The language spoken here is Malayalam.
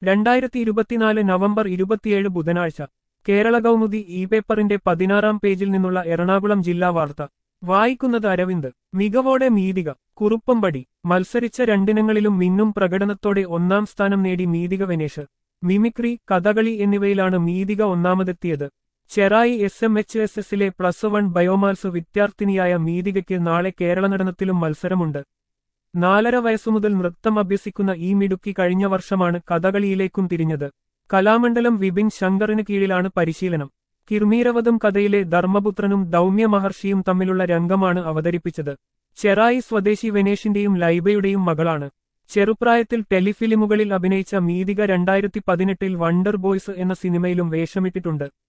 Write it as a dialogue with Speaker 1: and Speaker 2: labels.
Speaker 1: രണ്ടായിരത്തി ഇരുപത്തിനാല് നവംബർ ഇരുപത്തിയേഴ് ബുധനാഴ്ച കേരള കൗമുദി ഇ പേപ്പറിന്റെ പതിനാറാം പേജിൽ നിന്നുള്ള എറണാകുളം ജില്ലാ വാർത്ത വായിക്കുന്നത് അരവിന്ദ് മികവോടെ മീതിക കുറുപ്പമ്പടി മത്സരിച്ച രണ്ടിനങ്ങളിലും മിന്നും പ്രകടനത്തോടെ ഒന്നാം സ്ഥാനം നേടി മീതിക വെനേഷ് മിമിക്രി കഥകളി എന്നിവയിലാണ് മീതിക ഒന്നാമതെത്തിയത് Cherai S M H S എസിലെ പ്ലസ് വൺ ബയോമാത്സ് വിദ്യാർത്ഥിനിയായ മീതികയ്ക്ക് നാളെ കേരള നടനത്തിലും മത്സരമുണ്ട് നാലര വയസ്സുമുതൽ നൃത്തം അഭ്യസിക്കുന്ന ഈ മിടുക്കി കഴിഞ്ഞ വർഷമാണ് കഥകളിയിലേക്കും തിരിഞ്ഞത് കലാമണ്ഡലം വിപിൻ ശങ്കറിന് കീഴിലാണ് പരിശീലനം കിർമീരവധം കഥയിലെ ധർമ്മപുത്രനും ദൗമ്യ മഹർഷിയും തമ്മിലുള്ള രംഗമാണ് അവതരിപ്പിച്ചത് ചെറായി സ്വദേശി വെനേഷിന്റെയും ലൈബയുടെയും മകളാണ് ചെറുപ്രായത്തിൽ ടെലിഫിലിമുകളിൽ അഭിനയിച്ച മീതിക രണ്ടായിരത്തി പതിനെട്ടിൽ വണ്ടർ ബോയ്സ് എന്ന സിനിമയിലും വേഷമിട്ടിട്ടുണ്ട്